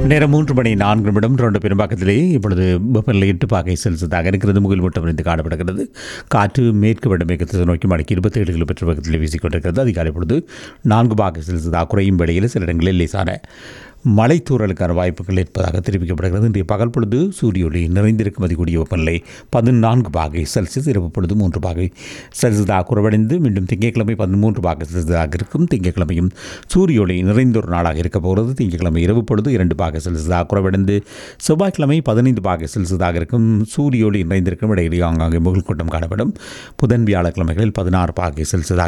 நேரம் மூன்று மணி நான்கு நிமிடம் ரெண்டு பெரும்பாக்கத்திலே இப்பொழுது வெப்பநிலை எட்டு பாகை செல்சியஸாக இருக்கிறது முகில் மூட்டம் இருந்து காணப்படுகிறது காற்று மேற்கு வடமேற்கத்தை நோக்கி மடக்கி இருபத்தி ஏழு கிலோமீட்டர் வேகத்தில் வீசிக்கொண்டிருக்கிறது அதிகாலை பொழுது நான்கு பாகை செல்சியஸாக குறையும் வேளையில் சில இடங்களில் லேசான மலைத்தூறலுக்கான வாய்ப்புகள் இருப்பதாக தெரிவிக்கப்படுகிறது இன்றைய பகல் பொழுது சூரிய ஒளி நிறைந்திருக்கும் அதிகூடிய வெப்பநிலை பதினான்கு பாகை செல்சியஸ் இரவு பொழுது மூன்று பாகை செல்சியஸாக குறைவடைந்து மீண்டும் திங்கட்கிழமை பதிமூன்று பாகை செல்சியஸாக இருக்கும் திங்கட்கிழமையும் சூரிய ஒளி நிறைந்த ஒரு நாளாக இருக்க போகிறது திங்கட்கிழமை இரவு பொழுது இரண்டு பாகை செல்சியஸாக குறைவடைந்து செவ்வாய்க்கிழமை பதினைந்து பாகை செல்சியஸாக இருக்கும் சூரிய ஒளி நிறைந்திருக்கும் இடையிலே ஆங்காங்கே முகல் கூட்டம் காணப்படும் புதன் வியாழக்கிழமைகளில் பதினாறு பாகை செல்சியஸாக